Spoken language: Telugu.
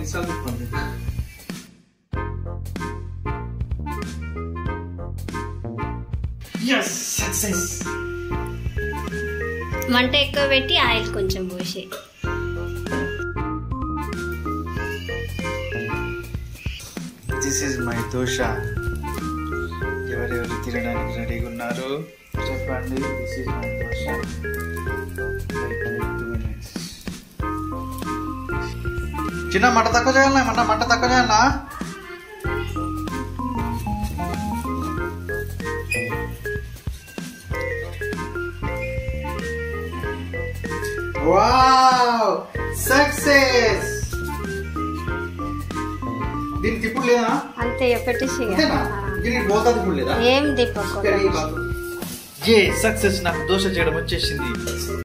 ఎన్నిసార్లు తిప్పండి ఎస్ సక్సెస్ మంట ఎక్కువ పెట్టి ఆయిల్ కొంచెం పోసి దిస్ ఈజ్ మై దోశ ఎవరెవరు తినడానికి రెడీగా ఉన్నారు చెప్పండి దిస్ ఈజ్ మై దోశ చిన్న మంట తక్కువ చేయాలన్నా మంట మంట తక్కువ చేయాలన్నా వావ్ సక్సెస్ దీనికి ఇప్పుడు లేదా అంతే పెట్టేసి ఇక. అంతేనా ఆ. దీనికి పోతుంది ఇప్పుడు లేదా ఏం దిప్పకు ఏ సక్సెస్ నాకు దోశ చేయడం వచ్చేసింది